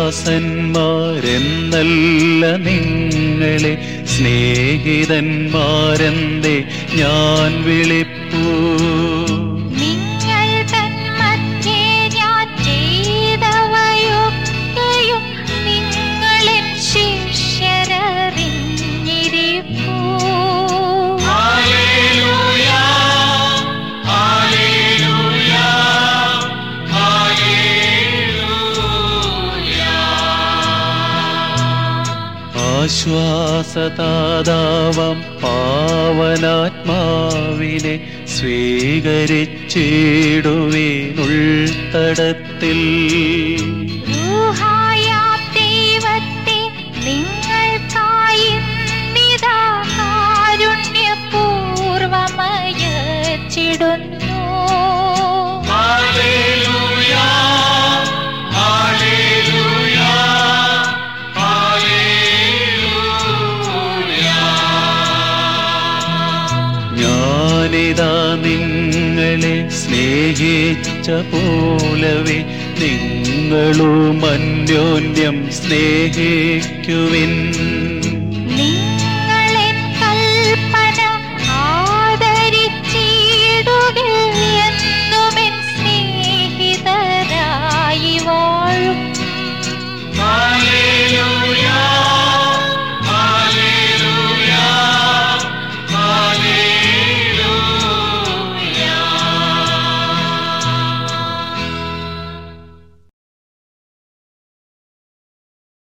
ദാസന്മാരെന്നല്ല നിങ്ങളെ സ്നേഹിതന്മാരെന്തേ ഞാൻ വിളിപ്പൂ നിങ്ങൾ തന്മധ്യേ ഞാൻ ചെയ്തവയൊക്കെയും നിങ്ങളെൻ ശിഷ്യരറിഞ്ഞിരിപ്പൂ ആശ്വാസദാതാവം പാവനാത്മാവിനെ സ്വീകരിച്ചിടുവേനുൾത്തടത്തിൽ ൂഹായാം ദൈവത്തെ നിങ്ങൾക്കായി നിതാ കാരുണ്യപൂർവമയച്ചിടുന്നു ഞാനിതാ നിങ്ങളെ സ്നേഹിച്ച പോലവേ നിങ്ങളും അന്യോന്യം സ്നേഹിക്കുവിൻ